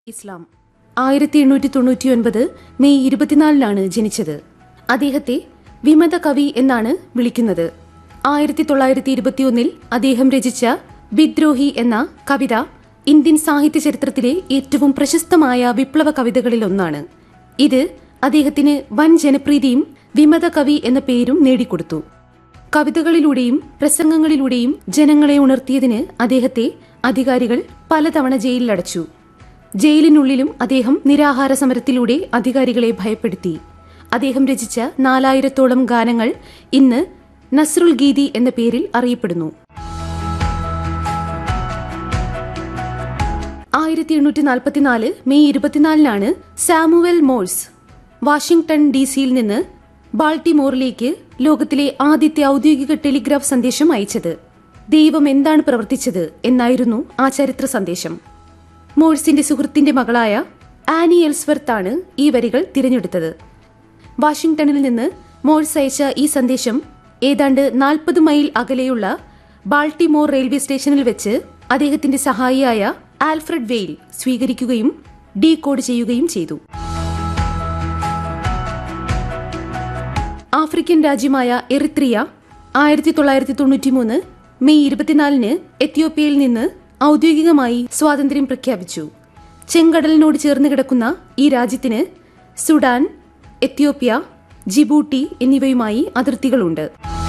ഇസ്ലാം ആയിരത്തി എണ്ണൂറ്റി തൊണ്ണൂറ്റി ഒൻപത് മെയ് ഇരുപത്തിനാലിനാണ് ജനിച്ചത് അദ്ദേഹത്തെ വിമത കവി എന്നാണ് വിളിക്കുന്നത് ആയിരത്തി തൊള്ളായിരത്തി ഇരുപത്തിയൊന്നിൽ അദ്ദേഹം രചിച്ച വിദ്രോഹി എന്ന കവിത ഇന്ത്യൻ സാഹിത്യ ചരിത്രത്തിലെ ഏറ്റവും പ്രശസ്തമായ വിപ്ലവ കവിതകളിലൊന്നാണ് ഇത് അദ്ദേഹത്തിന് വൻ ജനപ്രീതിയും വിമത കവി എന്ന പേരും നേടിക്കൊടുത്തു കവിതകളിലൂടെയും പ്രസംഗങ്ങളിലൂടെയും ജനങ്ങളെ ഉണർത്തിയതിന് അദ്ദേഹത്തെ അധികാരികൾ പലതവണ ജയിലിലടച്ചു ജയിലിനുള്ളിലും അദ്ദേഹം നിരാഹാര സമരത്തിലൂടെ അധികാരികളെ ഭയപ്പെടുത്തി അദ്ദേഹം രചിച്ച നാലായിരത്തോളം ഗാനങ്ങൾ ഇന്ന് നസ്രുൽ ഗീതി എന്ന പേരിൽ അറിയപ്പെടുന്നു ആയിരത്തി എണ്ണൂറ്റി നാൽപ്പത്തിനാല് മെയ് ഇരുപത്തിനാലിനാണ് സാമുവൽ മോഴ്സ് വാഷിംഗ്ടൺ ഡി സിയിൽ നിന്ന് ബാൾട്ടിമോറിലേക്ക് ലോകത്തിലെ ആദ്യത്തെ ഔദ്യോഗിക ടെലിഗ്രാഫ് സന്ദേശം അയച്ചത് ദൈവം എന്താണ് പ്രവർത്തിച്ചത് എന്നായിരുന്നു ആ ചരിത്ര സന്ദേശം മോഴ്സിന്റെ സുഹൃത്തിന്റെ മകളായ ആനി എൽസ്വർത്ത് ആണ് ഈ വരികൾ തിരഞ്ഞെടുത്തത് വാഷിംഗ്ടണിൽ നിന്ന് മോഴ്സ് അയച്ച ഈ സന്ദേശം ഏതാണ്ട് നാൽപ്പത് മൈൽ അകലെയുള്ള ബാൾട്ടിമോർ റെയിൽവേ സ്റ്റേഷനിൽ വെച്ച് അദ്ദേഹത്തിന്റെ സഹായിയായ ആൽഫ്രഡ് വെയിൽ സ്വീകരിക്കുകയും ഡീകോഡ് ചെയ്യുകയും ചെയ്തു ആഫ്രിക്കൻ രാജ്യമായ എറിത്രിയ ആയിരത്തി തൊള്ളായിരത്തി തൊണ്ണൂറ്റിമൂന്ന് മെയ് ഇരുപത്തിനാലിന് എത്യോപ്യയിൽ നിന്ന് ഔദ്യോഗികമായി സ്വാതന്ത്ര്യം പ്രഖ്യാപിച്ചു ചെങ്കടലിനോട് ചേർന്ന് കിടക്കുന്ന ഈ രാജ്യത്തിന് സുഡാൻ എത്യോപ്യ ജിബൂട്ടി എന്നിവയുമായി അതിർത്തികളുണ്ട്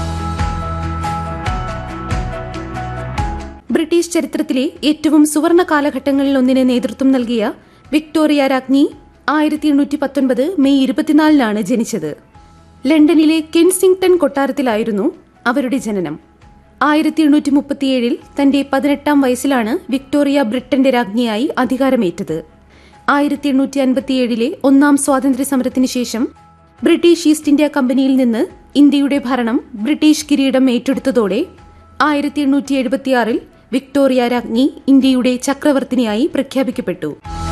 ബ്രിട്ടീഷ് ചരിത്രത്തിലെ ഏറ്റവും സുവർണ കാലഘട്ടങ്ങളിൽ ഒന്നിന് നേതൃത്വം നൽകിയ വിക്ടോറിയ രാജ്ഞി ആയിരത്തി എണ്ണൂറ്റി പത്തൊൻപത് മെയ് ഇരുപത്തിനാലിനാണ് ജനിച്ചത് ലണ്ടനിലെ കെൻസിംഗ്ടൺ കൊട്ടാരത്തിലായിരുന്നു അവരുടെ ജനനം ആയിരത്തി എണ്ണൂറ്റി മുപ്പത്തിയേഴിൽ തന്റെ പതിനെട്ടാം വയസ്സിലാണ് വിക്ടോറിയ ബ്രിട്ടന്റെ രാജ്ഞിയായി അധികാരമേറ്റത് ആയിരത്തി എണ്ണൂറ്റി അൻപത്തിയേഴിലെ ഒന്നാം സ്വാതന്ത്ര്യ സമരത്തിന് ശേഷം ബ്രിട്ടീഷ് ഈസ്റ്റ് ഇന്ത്യ കമ്പനിയിൽ നിന്ന് ഇന്ത്യയുടെ ഭരണം ബ്രിട്ടീഷ് കിരീടം ഏറ്റെടുത്തതോടെ ആയിരത്തി എണ്ണൂറ്റി എഴുപത്തിയാറിൽ വിക്ടോറിയ രാജ്ഞി ഇന്ത്യയുടെ ചക്രവർത്തിനിയായി പ്രഖ്യാപിക്കപ്പെട്ടു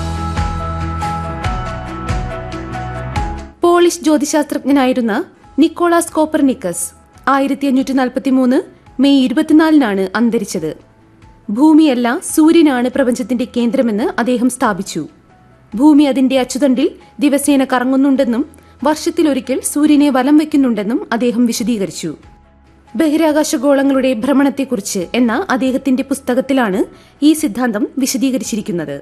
പോളിഷ് ജ്യോതിശാസ്ത്രജ്ഞനായിരുന്ന നിക്കോളാസ് കോപ്പർനിക്കസ് ആയിരത്തി അഞ്ഞൂറ്റി നാൽപ്പത്തി മൂന്ന് മെയ് ഇരുപത്തിനാലിനാണ് അന്തരിച്ചത് ഭൂമിയല്ല സൂര്യനാണ് പ്രപഞ്ചത്തിന്റെ കേന്ദ്രമെന്ന് അദ്ദേഹം സ്ഥാപിച്ചു ഭൂമി അതിന്റെ അച്ചുതണ്ടിൽ ദിവസേന കറങ്ങുന്നുണ്ടെന്നും വർഷത്തിലൊരിക്കൽ സൂര്യനെ വലം വയ്ക്കുന്നുണ്ടെന്നും അദ്ദേഹം വിശദീകരിച്ചു ബഹിരാകാശഗോളങ്ങളുടെ ഭ്രമണത്തെക്കുറിച്ച് എന്ന അദ്ദേഹത്തിന്റെ പുസ്തകത്തിലാണ് ഈ സിദ്ധാന്തം വിശദീകരിച്ചിരിക്കുന്നത്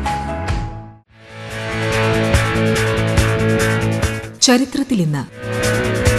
ചരിത്രത്തിൽ ഇന്ന്